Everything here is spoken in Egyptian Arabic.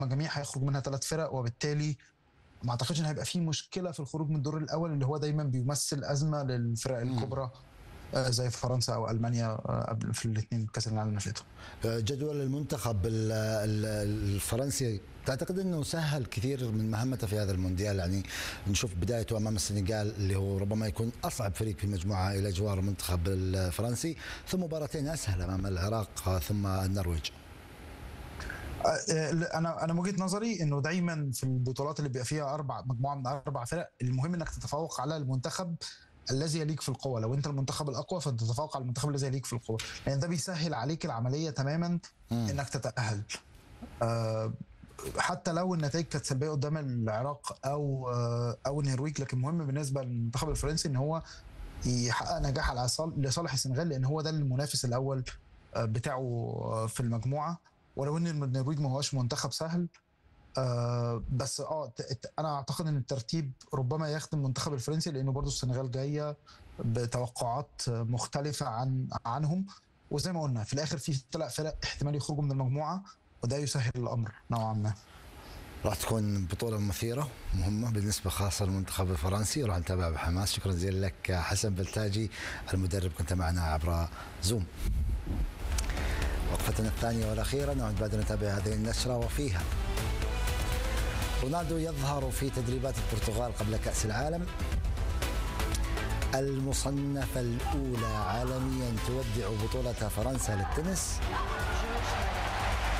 المجاميع هيخرج منها ثلاث فرق وبالتالي ما اعتقدش ان هيبقى في مشكله في الخروج من الدور الاول اللي هو دايما بيمثل ازمه للفرق الكبرى آه، زي فرنسا او المانيا آه، قبل في الاثنين كاس العالم اللي فاتوا جدول المنتخب ال- ال- الفرنسي تعتقد انه سهل كثير من مهمته في هذا المونديال يعني نشوف بدايته امام السنغال اللي هو ربما يكون اصعب فريق في المجموعه الى جوار المنتخب الفرنسي ثم مباراتين اسهل امام العراق ثم النرويج آه، انا انا من وجهه نظري انه دايما في البطولات اللي بيبقى فيها اربع مجموعه من اربع فرق المهم انك تتفوق على المنتخب الذي يليق في القوه لو انت المنتخب الاقوى فانت تتفوق على المنتخب الذي يليق في القوه لان ده بيسهل عليك العمليه تماما انك تتاهل آه، حتى لو النتائج كانت سلبيه قدام العراق او آه، او النرويج لكن مهم بالنسبه للمنتخب الفرنسي ان هو يحقق نجاح على صال- لصالح السنغال لان هو ده المنافس الاول آه، بتاعه آه، في المجموعه ولو ان النرويج ما هوش منتخب سهل آه بس اه ت- ت- انا اعتقد ان الترتيب ربما يخدم المنتخب الفرنسي لانه برضو السنغال جايه بتوقعات آه، مختلفه عن عنهم وزي ما قلنا في الاخر في ثلاث فرق احتمال يخرجوا من المجموعه وده يسهل الامر نوعا ما راح تكون بطولة مثيرة مهمة بالنسبة خاصة للمنتخب الفرنسي وراح نتابع بحماس شكرا جزيلا لك حسن بلتاجي المدرب كنت معنا عبر زوم وقفتنا الثانية والأخيرة نعود بعد نتابع هذه النشرة وفيها رونالدو يظهر في تدريبات البرتغال قبل كأس العالم المصنفة الأولى عالميا تودع بطولة فرنسا للتنس